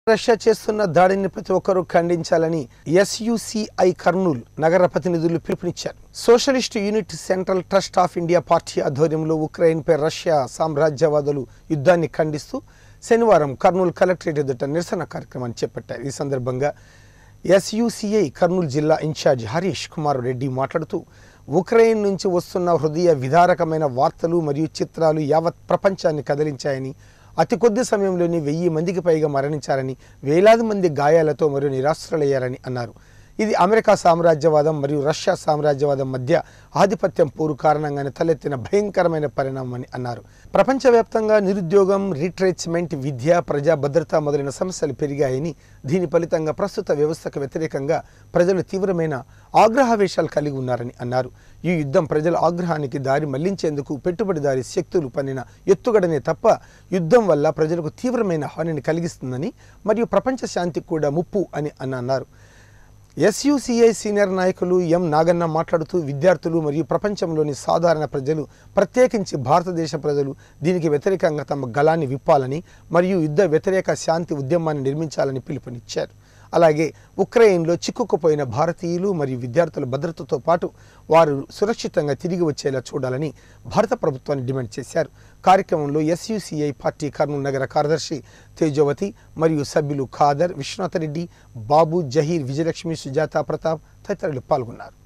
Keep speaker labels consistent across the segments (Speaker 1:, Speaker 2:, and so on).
Speaker 1: Russia చేస్తున్న దాడిని ప్రతి ఒక్కరూ ఖండించాలని ఎస్యుసిఐ కర్నూల్ నగర ప్రతినిధులు పిలుపునిచ్చారు socialist unit central trust of India party ఆధ్వర్యంలో ఉక్రెయిన్పై రష్యా సామ్రాజ్యవాదులు యుద్ధాన్ని ఖండిస్తూ శనివారం కర్నూలు కలెక్టరేట్ ఎదుట నిరసన కార్యక్రమాన్ని చేపట్టారు ఈ సందర్భంగా ఎస్యుసిఐ కర్నూలు జిల్లా ఇన్ఛార్జ్ హరీష్ కుమార్ రెడ్డి మాట్లాడుతూ ఉక్రెయిన్ నుంచి వస్తున్న హృదయ విదారకమైన వార్తలు మరియు చిత్రాలు యావత్ ప్రపంచాన్ని కదిలించాయని అతి కొద్ది సమయంలోనే వెయ్యి మందికి పైగా మరణించారని వేలాది మంది గాయాలతో మరియు నిరాశ్రులయ్యారని అన్నారు ఇది అమెరికా సామ్రాజ్యవాదం మరియు రష్యా సామ్రాజ్యవాదం మధ్య ఆధిపత్యం పోరు కారణంగానే తలెత్తిన భయంకరమైన పరిణామమని అన్నారు ప్రపంచవ్యాప్తంగా నిరుద్యోగం రీట్రేచ్మెంట్ విద్య ప్రజా భద్రత మొదలైన సమస్యలు పెరిగాయని దీని ఫలితంగా ప్రస్తుత వ్యవస్థకు వ్యతిరేకంగా ప్రజలు తీవ్రమైన ఆగ్రహావేశాలు కలిగి ఉన్నారని అన్నారు ఈ యుద్ధం ప్రజల ఆగ్రహానికి దారి మళ్లించేందుకు పెట్టుబడిదారి శక్తులు పన్నిన ఎత్తుగడనే తప్ప యుద్ధం వల్ల ప్రజలకు తీవ్రమైన హానిని కలిగిస్తుందని మరియు ప్రపంచ శాంతికి కూడా ముప్పు అని అని అన్నారు ఎస్యుసిఐ సీనియర్ నాయకులు ఎం నాగన్న మాట్లాడుతూ విద్యార్థులు మరియు ప్రపంచంలోని సాధారణ ప్రజలు ప్రత్యేకించి భారతదేశ ప్రజలు దీనికి వ్యతిరేకంగా తమ గలాన్ని విప్పాలని మరియు యుద్ధ వ్యతిరేక శాంతి ఉద్యమాన్ని నిర్మించాలని పిలుపునిచ్చారు అలాగే ఉక్రెయిన్లో చిక్కుకుపోయిన భారతీయులు మరియు విద్యార్థుల భద్రతతో పాటు వారు సురక్షితంగా తిరిగి వచ్చేలా చూడాలని భారత ప్రభుత్వాన్ని డిమాండ్ చేశారు కార్యక్రమంలో ఎస్యుసిఐ పార్టీ కర్నూలు నగర కార్యదర్శి తేజవతి మరియు సభ్యులు ఖాదర్ విశ్వనాథరెడ్డి బాబు జహీర్ విజయలక్ష్మి సుజాత ప్రతాప్ తదితరులు పాల్గొన్నారు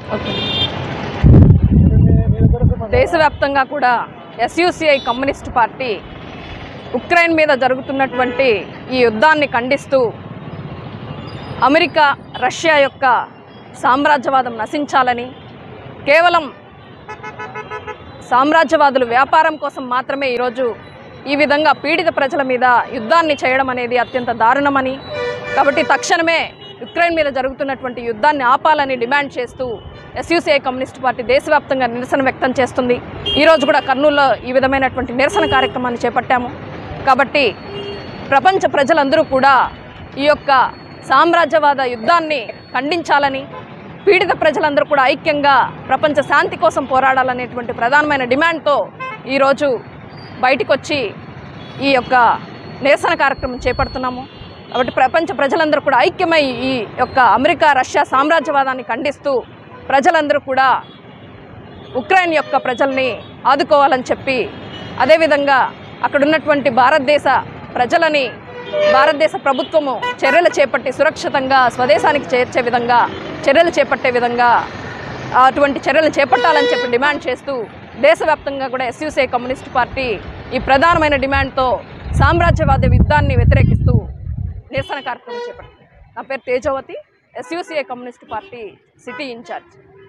Speaker 2: దేశవ్యాప్తంగా కూడా ఎస్యుసిఐ కమ్యూనిస్ట్ పార్టీ ఉక్రెయిన్ మీద జరుగుతున్నటువంటి ఈ యుద్ధాన్ని ఖండిస్తూ అమెరికా రష్యా యొక్క సామ్రాజ్యవాదం నశించాలని కేవలం సామ్రాజ్యవాదులు వ్యాపారం కోసం మాత్రమే ఈరోజు ఈ విధంగా పీడిత ప్రజల మీద యుద్ధాన్ని చేయడం అనేది అత్యంత దారుణమని కాబట్టి తక్షణమే ఉక్రెయిన్ మీద జరుగుతున్నటువంటి యుద్ధాన్ని ఆపాలని డిమాండ్ చేస్తూ ఎస్యూసీఐ కమ్యూనిస్ట్ పార్టీ దేశవ్యాప్తంగా నిరసన వ్యక్తం చేస్తుంది ఈరోజు కూడా కర్నూలులో ఈ విధమైనటువంటి నిరసన కార్యక్రమాన్ని చేపట్టాము కాబట్టి ప్రపంచ ప్రజలందరూ కూడా ఈ యొక్క సామ్రాజ్యవాద యుద్ధాన్ని ఖండించాలని పీడిత ప్రజలందరూ కూడా ఐక్యంగా ప్రపంచ శాంతి కోసం పోరాడాలనేటువంటి ప్రధానమైన డిమాండ్తో ఈరోజు బయటికి వచ్చి ఈ యొక్క నిరసన కార్యక్రమం చేపడుతున్నాము కాబట్టి ప్రపంచ ప్రజలందరూ కూడా ఐక్యమై ఈ యొక్క అమెరికా రష్యా సామ్రాజ్యవాదాన్ని ఖండిస్తూ ప్రజలందరూ కూడా ఉక్రెయిన్ యొక్క ప్రజల్ని ఆదుకోవాలని చెప్పి అదేవిధంగా అక్కడ ఉన్నటువంటి భారతదేశ ప్రజలని భారతదేశ ప్రభుత్వము చర్యలు చేపట్టి సురక్షితంగా స్వదేశానికి చేర్చే విధంగా చర్యలు చేపట్టే విధంగా అటువంటి చర్యలు చేపట్టాలని చెప్పి డిమాండ్ చేస్తూ దేశవ్యాప్తంగా కూడా ఎస్యూసీఐ కమ్యూనిస్ట్ పార్టీ ఈ ప్రధానమైన డిమాండ్తో సామ్రాజ్యవాద యుద్ధాన్ని వ్యతిరేకిస్తూ నిరసన కార్యక్రమం చేపట్టింది నా పేరు Tejavathi SUCI communist party city incharge